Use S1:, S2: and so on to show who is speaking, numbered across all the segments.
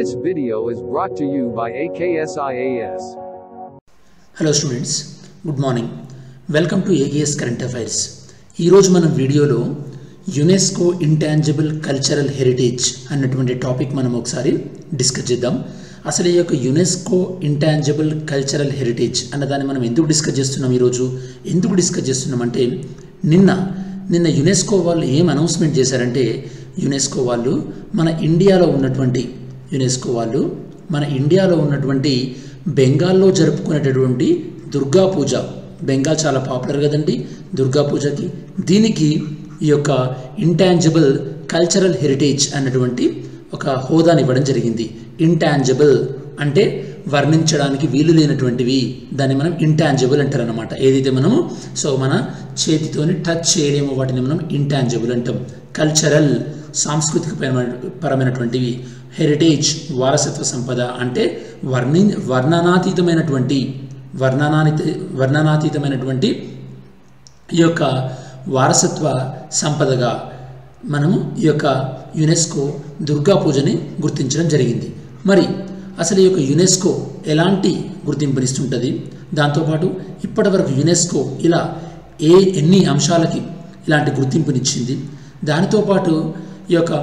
S1: This video is brought to you by AKSIAS.
S2: Hello students good morning welcome to ఏగిఎస్ current affairs ఈరోజు మనం వీడియోలో UNESCO intangible cultural heritage అన్నటువంటి topic మనం ఒకసారి డిస్కస్ చేద్దాం అసలు ఈ యొక్క యునెస్కో ఇంటాంజిబుల్ కల్చరల్ హెరిటేజ్ అన్నదాన్ని మనం ఎందుకు డిస్కస్ చేస్తున్నాం ఈరోజు ఎందుకు డిస్కస్ చేస్తున్నాం అంటే నిన్న నిన్న యునెస్కో వాళ్ళు ఏం అనౌన్స్మెంట్ చేశారంటే యునెస్కో వాళ్ళు మన ఇండియాలో ఉన్నటువంటి యునెస్కో వాళ్ళు మన ఇండియాలో ఉన్నటువంటి బెంగాల్లో జరుపుకునేటటువంటి దుర్గా పూజ బెంగాల్ చాలా పాపులర్ కదండి దుర్గా పూజకి దీనికి ఈ యొక్క ఇంటాంజిబుల్ కల్చరల్ హెరిటేజ్ అన్నటువంటి ఒక హోదాని ఇవ్వడం జరిగింది ఇంటాంజిబుల్ అంటే వర్ణించడానికి వీలు లేనటువంటివి దాన్ని మనం ఇంటాంజిబుల్ అంటారు అనమాట ఏదైతే మనము సో మన చేతితోని టచ్ చేయలేమో వాటిని మనం ఇంటాంజిబుల్ అంటాం కల్చరల్ సాంస్కృతిక పరమైన- పరమైనటువంటివి హెరిటేజ్ వారసత్వ సంపద అంటే వర్ణి వర్ణనాతీతమైనటువంటి వర్ణనాతీత వర్ణనాతీతమైనటువంటి ఈ యొక్క వారసత్వ సంపదగా మనము ఈ యొక్క యునెస్కో దుర్గా పూజని గుర్తించడం జరిగింది మరి అసలు ఈ యొక్క యునెస్కో ఎలాంటి గుర్తింపునిస్తుంటుంది దాంతోపాటు ఇప్పటివరకు యునెస్కో ఇలా ఏ ఎన్ని అంశాలకి ఇలాంటి గుర్తింపునిచ్చింది దానితో పాటు ఈ యొక్క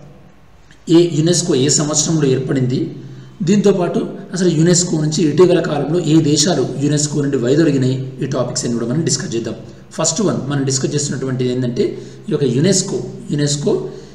S2: ఏ యునెస్కో ఏ సంవత్సరంలో ఏర్పడింది దీంతోపాటు అసలు యునెస్కో నుంచి ఇటీవల కాలంలో ఏ దేశాలు యునెస్కో నుండి వైదొలిగినాయి ఈ టాపిక్స్ అన్ని కూడా మనం డిస్కస్ చేద్దాం ఫస్ట్ వన్ మనం డిస్కస్ చేస్తున్నటువంటిది ఏంటంటే ఈ యొక్క యునెస్కో యునెస్కో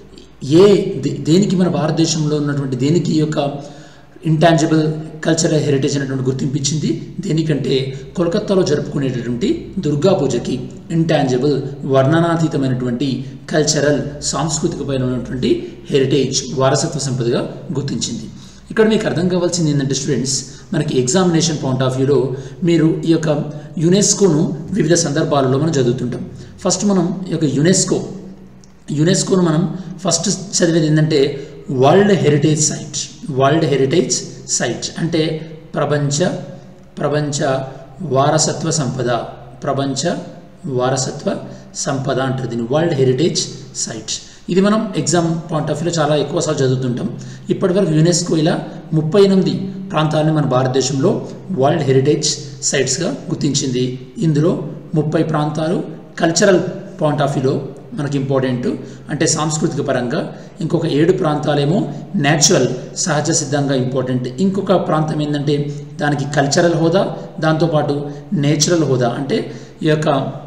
S2: ఏ దే- దేనికి మన భారతదేశంలో ఉన్నటువంటి దేనికి ఈ యొక్క ఇంటాంజిబుల్ కల్చరల్ హెరిటేజ్ అనేటువంటి గుర్తింపించింది దేనికంటే కోల్కత్తాలో జరుపుకునేటటువంటి దుర్గా పూజకి ఇంటాంజిబుల్ వర్ణనాతీతమైనటువంటి కల్చరల్ సాంస్కృతికమైనటువంటి హెరిటేజ్ వారసత్వ సంపదగా గుర్తించింది ఇక్కడ మీకు అర్థం కావాల్సింది ఏంటంటే స్టూడెంట్స్ మనకి ఎగ్జామినేషన్ పాయింట్ ఆఫ్ వ్యూలో మీరు ఈ యొక్క యునెస్కోను వివిధ సందర్భాలలో మనం చదువుతుంటాం ఫస్ట్ మనం ఈ యొక్క యునెస్కో యునెస్కోను మనం ఫస్ట్ చదివేది ఏంటంటే world heritage site world heritage site అంటే ప్రపంచ ప్రపంచ వారసత్వ సంపద ప్రపంచ వారసత్వ సంపద అంటారు దీన్ని వరల్డ్ హెరిటేజ్ సైట్స్ ఇది మనం ఎగ్జామ్ పాయింట్ ఆఫ్ వ్యూలో చాలా ఎక్కువసార్లు చదువుతుంటాం ఇప్పటివరకు యునెస్కో ఇలా ముప్పై ఎనిమిది ప్రాంతాలని మన భారతదేశంలో వరల్డ్ హెరిటేజ్ సైట్స్గా గుర్తించింది ఇందులో ముప్పై ప్రాంతాలు కల్చరల్ పాయింట్ ఆఫ్ వ్యూలో మనకి ఇంపార్టెంట్ అంటే సాంస్కృతిక పరంగా ఇంకొక ఏడు ప్రాంతాలేమో న్యాచురల్ సహజ సిద్ధంగా ఇంపార్టెంట్ ఇంకొక ప్రాంతం ఏంటంటే దానికి కల్చరల్ హోదా దాంతోపాటు నేచురల్ హోదా అంటే ఈ యొక్క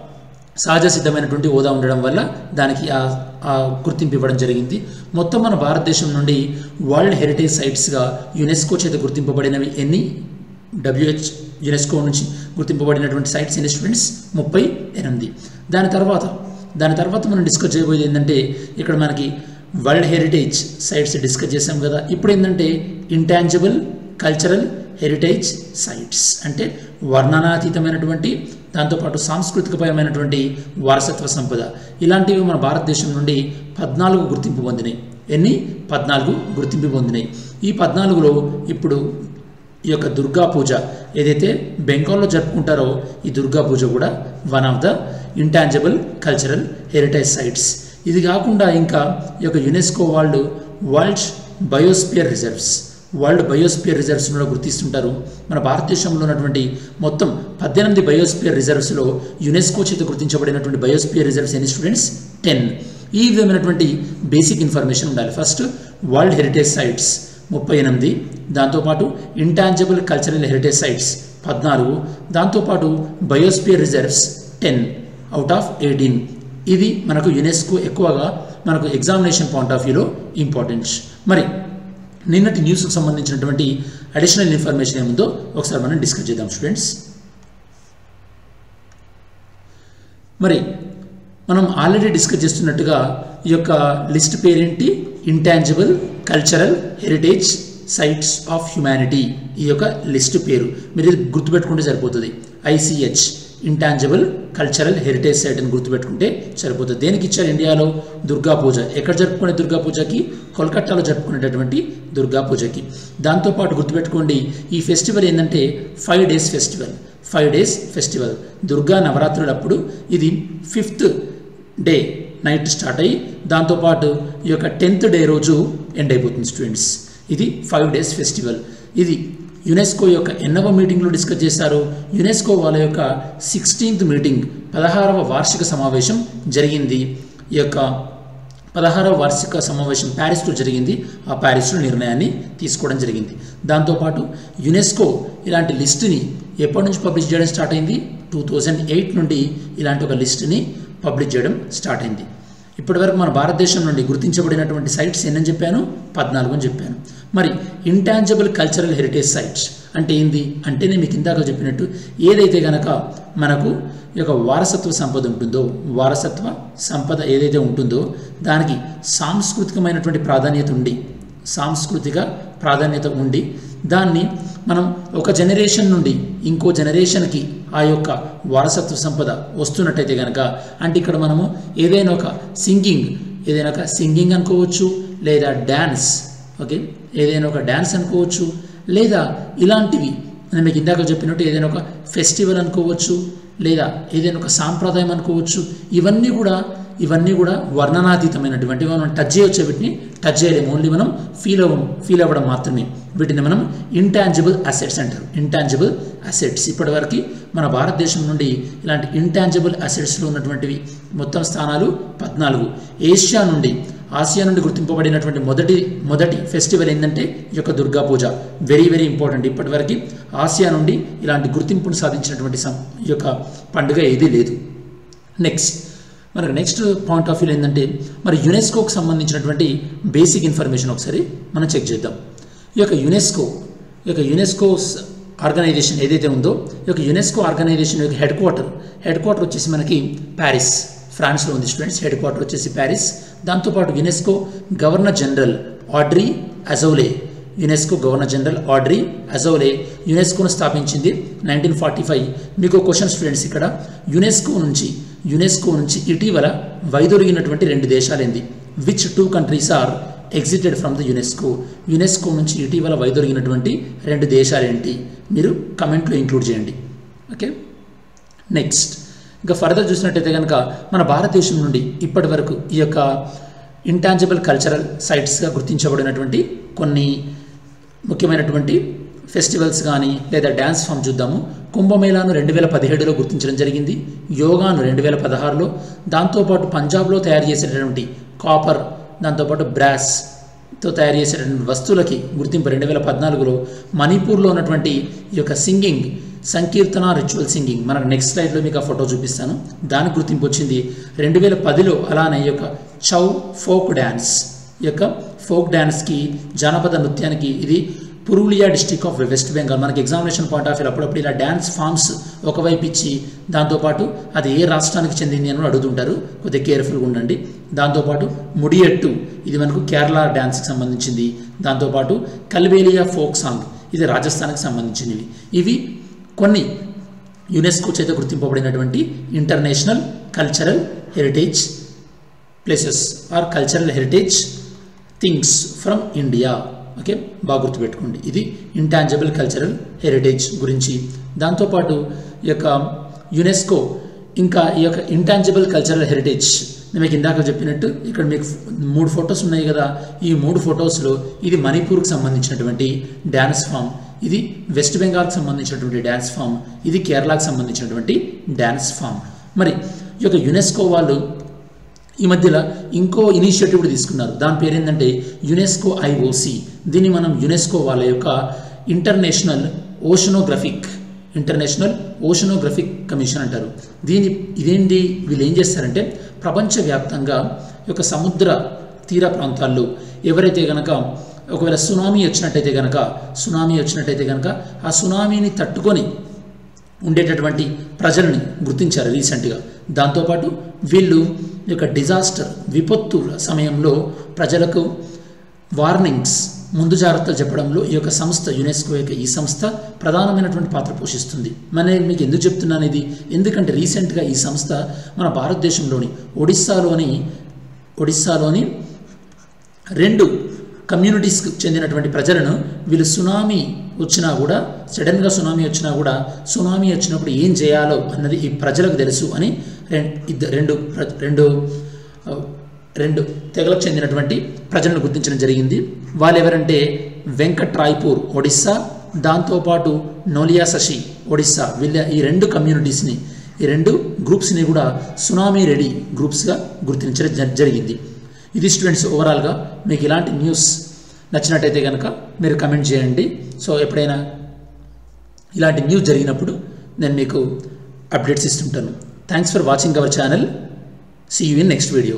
S2: సహజ సిద్ధమైనటువంటి హోదా ఉండడం వల్ల దానికి ఆ ఆ గుర్తింపు ఇవ్వడం జరిగింది మొత్తం మన భారతదేశం నుండి వరల్డ్ హెరిటేజ్ సైట్స్గా యునెస్కో చేత గుర్తింపబడినవి ఎన్ని డబ్ల్యూహెచ్ యునెస్కో నుంచి గుర్తింపబడినటువంటి సైట్స్ ఎన్ని స్టూడెంట్స్ ముప్పై ఎనిమిది దాని తర్వాత దాని తర్వాత మనం డిస్కస్ చేయబోయేది ఏంటంటే ఇక్కడ మనకి వరల్డ్ హెరిటేజ్ సైట్స్ డిస్కస్ చేసాం కదా ఇప్పుడు ఏంటంటే ఇంటాంజిబుల్ కల్చరల్ హెరిటేజ్ సైట్స్ అంటే వర్ణనాతీతమైనటువంటి దాంతోపాటు సాంస్కృతికపరమైనటువంటి వారసత్వ సంపద ఇలాంటివి మన భారతదేశం నుండి పద్నాలుగు గుర్తింపు పొందినాయి ఎన్ని పద్నాలుగు గుర్తింపు పొందినాయి ఈ పద్నాలుగులో ఇప్పుడు ఈ యొక్క దుర్గా పూజ ఏదైతే బెంగాల్లో జరుపుకుంటారో ఈ దుర్గా పూజ కూడా one of the intangible cultural heritage sites ఇది కాకుండా ఇంకా ఈ యొక్క యునెస్కో వాళ్ళు world biosphere reserves world biosphere reserves కూడా గుర్తిస్తుంటారు మన భారతదేశంలో ఉన్నటువంటి మొత్తం పద్దెనిమిది బయోస్పియర్ రిజర్వ్స్లో యునెస్కో చేత గుర్తించబడినటువంటి బయోస్పియర్ రిజర్వ్స్ ఎన్ని స్టూడెంట్స్ టెన్ ఈ విధమైనటువంటి బేసిక్ ఇన్ఫర్మేషన్ ఉండాలి ఫస్ట్ వరల్డ్ హెరిటేజ్ సైట్స్ ముప్పై ఎనిమిది దాంతోపాటు ఇంటాంజిబుల్ కల్చరల్ హెరిటేజ్ సైట్స్ పద్నాలుగు దాంతోపాటు biosphere reserves ten out of eighteen ఇది మనకు యునెస్కో ఎక్కువగా మనకు ఎగ్జామినేషన్ పాయింట్ ఆఫ్ వ్యూలో ఇంపార్టెన్స్ మరి నిన్నటి న్యూస్కి సంబంధించినటువంటి అడిషనల్ ఇన్ఫర్మేషన్ ఏముందో ఒకసారి మనం డిస్కస్ చేద్దాం స్టూడెంట్స్ మరి మనం ఆల్రెడీ డిస్కస్ చేస్తున్నట్టుగా ఈ యొక్క లిస్ట్ పేరేంటి intangible cultural heritage sites of humanity ఈ యొక్క లిస్ట్ పేరు మీరు ఇది గుర్తుపెట్టుకుంటే సరిపోతుంది ICH intangible cultural heritage site అని గుర్తుపెట్టుకుంటే సరిపోతుంది దేనికి ఇచ్చారు ఇండియాలో దుర్గా పూజ ఎక్కడ జరుపుకునే దుర్గా పూజకి కోల్కతాలో జరుపుకునేటటువంటి దుర్గా పూజకి దాంతోపాటు గుర్తుపెట్టుకోండి ఈ ఫెస్టివల్ ఏంటంటే five days festival five days festival Durga నవరాత్రులప్పుడు ఇది ఫిఫ్త్ డే నైట్ స్టార్ట్ అయ్యి దాంతోపాటు ఈ యొక్క టెన్త్ డే రోజు ఎండ్ అయిపోతుంది స్టూడెంట్స్ ఇది ఫైవ్ డేస్ ఫెస్టివల్ ఇది యునెస్కో యొక్క ఎన్నవ మీటింగ్లో డిస్కస్ చేశారు యునెస్కో వాళ్ళ యొక్క సిక్స్టీన్త్ మీటింగ్ పదహారవ వార్షిక సమావేశం జరిగింది ఈ యొక్క పదహారవ వార్షిక సమావేశం ప్యారిస్లో జరిగింది ఆ ప్యారిస్లో నిర్ణయాన్ని తీసుకోవడం జరిగింది దాంతోపాటు యునెస్కో ఇలాంటి లిస్టుని ఎప్పటి నుంచి పబ్లిష్ చేయడం స్టార్ట్ అయింది టూ థౌజండ్ ఎయిట్ నుండి ఇలాంటి ఒక లిస్టుని పబ్లిష్ చేయడం స్టార్ట్ అయింది ఇప్పటివరకు మన భారతదేశం నుండి గుర్తించబడినటువంటి సైట్స్ ఎన్నని చెప్పాను పద్నాలుగు అని చెప్పాను మరి ఇంటాంజబుల్ కల్చరల్ హెరిటేజ్ సైట్స్ అంటే ఏంది అంటే నేను మీకు ఇందాక చెప్పినట్టు ఏదైతే గనక మనకు ఈ యొక్క వారసత్వ సంపద ఉంటుందో వారసత్వ సంపద ఏదైతే ఉంటుందో దానికి సాంస్కృతికమైనటువంటి ప్రాధాన్యత ఉండి సాంస్కృతిక ప్రాధాన్యత ఉండి దాన్ని మనం ఒక జనరేషన్ నుండి ఇంకో జనరేషన్కి ఆ యొక్క వారసత్వ సంపద వస్తున్నట్టయితే కనుక అంటే ఇక్కడ మనము ఏదైనా ఒక సింగింగ్ ఏదైనా ఒక సింగింగ్ అనుకోవచ్చు లేదా డ్యాన్స్ ఓకే ఏదైనా ఒక డ్యాన్స్ అనుకోవచ్చు లేదా ఇలాంటివి నేను మీకు ఇందాక చెప్పినట్టు ఏదైనా ఒక ఫెస్టివల్ అనుకోవచ్చు లేదా ఏదైనా ఒక సాంప్రదాయం అనుకోవచ్చు ఇవన్నీ కూడా ఇవన్నీ కూడా వర్ణనాతీతమైనటువంటి మనం టచ్ చేయొచ్చే వీటిని టచ్ చేయలేము ఓన్లీ మనం ఫీల్ అవ్వం ఫీల్ అవ్వడం మాత్రమే వీటిని మనం ఇంటాంజిబుల్ అసెట్స్ అంటారు ఇంటాంజిబుల్ అసెట్స్ ఇప్పటివరకు మన భారతదేశం నుండి ఇలాంటి ఇంటాంజిబుల్ అసెట్స్లో ఉన్నటువంటివి మొత్తం స్థానాలు పద్నాలుగు ఏషియా నుండి ఆసియా నుండి గుర్తింపబడినటువంటి మొదటి మొదటి ఫెస్టివల్ ఏంటంటే ఈ యొక్క Durga Puja very very important ఇప్పటివరకు ఆసియా నుండి ఇలాంటి గుర్తింపును సాధించినటువంటి సం ఈ యొక్క పండుగ ఏదీ లేదు నెక్స్ట్ మనకు నెక్స్ట్ పాయింట్ ఆఫ్ వ్యూ ఏంటంటే మరి యునెస్కోకి సంబంధించినటువంటి బేసిక్ ఇన్ఫర్మేషన్ ఒకసారి మనం చెక్ చేద్దాం ఈ యొక్క యునెస్కో ఈ యొక్క యునెస్కో ఆర్గనైజేషన్ ఏదైతే ఉందో ఈ యొక్క యునెస్కో ఆర్గనైజేషన్ యొక్క హెడ్ క్వార్టర్ హెడ్ క్వార్టర్ వచ్చేసి మనకి ప్యారిస్ ఫ్రాన్స్లో ఉంది స్టూడెంట్స్ హెడ్ క్వార్టర్ వచ్చేసి ప్యారిస్ దాంతోపాటు UNESCO governor general Audrey Azoulay UNESCO governor general Audrey Azoulay యునెస్కోను స్థాపించింది నైన్టీన్ ఫార్టీ ఫైవ్ మీకు క్వశ్చన్ స్టూడెంట్స్ ఇక్కడ యునెస్కో నుంచి యునెస్కో నుంచి ఇటీవల వైదొలిగినటువంటి రెండు దేశాలేంది which two countries are exited from the UNESCO UNESCO నుంచి ఇటీవల వైదొలిగినటువంటి రెండు దేశాలేంటి మీరు కమెంట్లో ఇంక్లూడ్ చేయండి ఓకే నెక్స్ట్ ఇంకా ఫర్దర్ చూసినట్టయితే కనుక మన భారతదేశం నుండి ఇప్పటి వరకు ఈ యొక్క ఇంటాంజిబుల్ కల్చరల్ సైట్స్గా గుర్తించబడినటువంటి కొన్ని ముఖ్యమైనటువంటి ఫెస్టివల్స్ కానీ లేదా డ్యాన్స్ ఫామ్ చూద్దాము కుంభమేళాను రెండు వేల పదిహేడులో గుర్తించడం జరిగింది యోగాను రెండు వేల పదహారులో దాంతోపాటు పంజాబ్లో తయారు చేసేటటువంటి కాపర్ దాంతోపాటు బ్రాస్తో తయారు చేసేటటువంటి వస్తువులకి గుర్తింపు రెండు వేల పద్నాలుగులో మణిపూర్లో ఉన్నటువంటి ఈ యొక్క సింగింగ్ సంకీర్తన రిచువల్ సింగింగ్ మనకు నెక్స్ట్ స్లైడ్లో మీకు ఆ ఫోటో చూపిస్తాను దానికి గుర్తింపు వచ్చింది రెండు వేల పదిలో అలానే ఈ యొక్క చౌ ఫోక్ డ్యాన్స్ ఈ యొక్క ఫోక్ డ్యాన్స్కి జానపద నృత్యానికి ఇది పురూలియా డిస్టిక్ ఆఫ్ వెస్ట్ బెంగాల్ మనకి ఎగ్జామినేషన్ పాయింట్ ఆఫ్ వ్యూ అప్పుడప్పుడు ఇలా డ్యాన్స్ ఫామ్స్ ఒకవైపు ఇచ్చి దాంతోపాటు అది ఏ రాష్ట్రానికి చెందింది అని అడుగుతుంటారు కొద్దిగా కేర్ఫుల్గా ఉండండి దాంతోపాటు ముడియట్టు ఇది మనకు కేరళ డ్యాన్స్కి సంబంధించింది దాంతోపాటు కల్వేలియా ఫోక్ సాంగ్ ఇది రాజస్థాన్కి సంబంధించినవి ఇవి కొన్ని యునెస్కో చేత గుర్తింపబడినటువంటి international cultural heritage places or cultural heritage things from India okay బాగా గుర్తుపెట్టుకోండి ఇది ఇంటాంజబుల్ కల్చరల్ హెరిటేజ్ గురించి దాంతోపాటు ఈ యొక్క యునెస్కో ఇంకా ఈ యొక్క ఇంటాంజిబుల్ కల్చరల్ హెరిటేజ్ నేను మీకు ఇందాక చెప్పినట్టు ఇక్కడ మీకు మూడు ఫొటోస్ ఉన్నాయి కదా ఈ మూడు ఫొటోస్లో ఇది మణిపూర్కి సంబంధించినటువంటి డ్యాన్స్ ఫామ్ ఇది వెస్ట్ బెంగాల్కి సంబంధించినటువంటి డ్యాన్స్ ఫామ్ ఇది కేరళకు సంబంధించినటువంటి డ్యాన్స్ ఫామ్ మరి ఈ యొక్క యునెస్కో వాళ్ళు ఈ మధ్యలో ఇంకో ఇనిషియేటివ్ కూడా తీసుకున్నారు దాని పేరు ఏంటంటే యునెస్కో ఐఓసి దీన్ని మనం యునెస్కో వాళ్ళ యొక్క international oceanographic international oceanographic commission అంటారు దీని ఇదేంటి వీళ్ళు ఏం చేస్తారంటే ప్రపంచవ్యాప్తంగా ఈ యొక్క సముద్ర తీర ప్రాంతాల్లో ఎవరైతే గనక ఒకవేళ సునామీ వచ్చినట్టయితే గనక సునామీ వచ్చినట్టయితే గనక ఆ సునామీని తట్టుకొని ఉండేటటువంటి ప్రజల్ని గుర్తించారు రీసెంట్గా దాంతోపాటు వీళ్ళు ఈ యొక్క డిజాస్టర్ విపత్తుల సమయంలో ప్రజలకు వార్నింగ్స్ ముందు జాగ్రత్తలు చెప్పడంలో ఈ యొక్క సంస్థ యునెస్కో యొక్క ఈ సంస్థ ప్రధానమైనటువంటి పాత్ర పోషిస్తుంది మన నేను మీకు ఎందుకు చెప్తున్నాను ఇది ఎందుకంటే రీసెంట్గా ఈ సంస్థ మన భారతదేశంలోని ఒడిస్సాలోని ఒడిస్సాలోని రెండు కమ్యూనిటీస్కి చెందినటువంటి ప్రజలను వీళ్ళు సునామీ వచ్చినా కూడా సడన్గా సునామీ వచ్చినా కూడా సునామీ వచ్చినప్పుడు ఏం చేయాలో అన్నది ఈ ప్రజలకు తెలుసు అని రెం- ఇద్ద- రెండు ప్ర- రెండు ఆ, రెండు తెగలకు చెందినటువంటి ప్రజలను గుర్తించడం జరిగింది వాళ్ళు ఎవరంటే వెంకట్ రాయ్పూర్ ఒడిస్సా దాంతోపాటు నోలియా శశి ఒడిస్సా వీళ్ళ ఈ రెండు కమ్యూనిటీస్ని ఈ రెండు గ్రూప్స్ని కూడా సునామీ రెడీ గ్రూప్స్గా గుర్తించడం జ- జరిగింది ఇది స్టూడెంట్స్ ఓవరాల్గా మీకు ఇలాంటి న్యూస్ నచ్చినట్టయితే కనుక మీరు కమెంట్ చేయండి సో ఎప్పుడైనా ఇలాంటి న్యూస్ జరిగినప్పుడు నేను మీకు అప్డేట్స్ ఇస్తుంటాను thanks for watching our channel see you in next video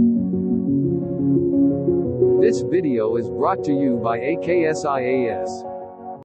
S1: This video is brought to you by AKSIAS.